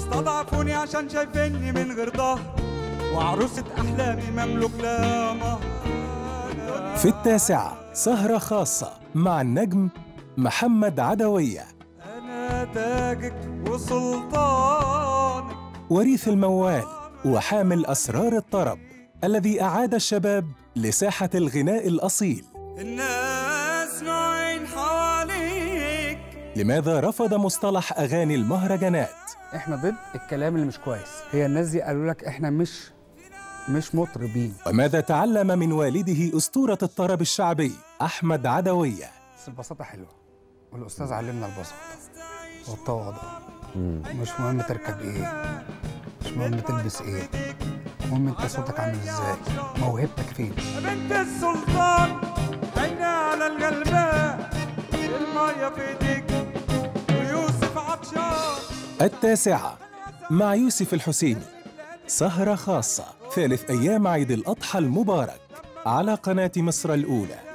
استضعفوني عشان شايفيني من غير ظهر وعروسة أحلامي مملوك لا مهر في التاسعة سهرة خاصة مع النجم محمد عدوية أنا تاجك وسلطانك وريث الموال وحامل أسرار الطرب الذي أعاد الشباب لساحة الغناء الأصيل الناس نوعين حواليك لماذا رفض مصطلح أغاني المهرجانات احنا ضد الكلام اللي مش كويس هي الناس دي قالوا لك احنا مش مش مطربين وماذا تعلم من والده أسطورة الطرب الشعبي أحمد عدوية بس البساطه حلوه والاستاذ علمنا البساطه والتواضع مش مهم تركب ايه مش مهم تلبس ايه المهم انت صوتك عامل ازاي موهبتك فين بنت السلطان عيني على الغلبان المية في ايديك ويوسف عطشان التاسعة مع يوسف الحسيني سهرة خاصة ثالث أيام عيد الأضحى المبارك على قناة مصر الأولى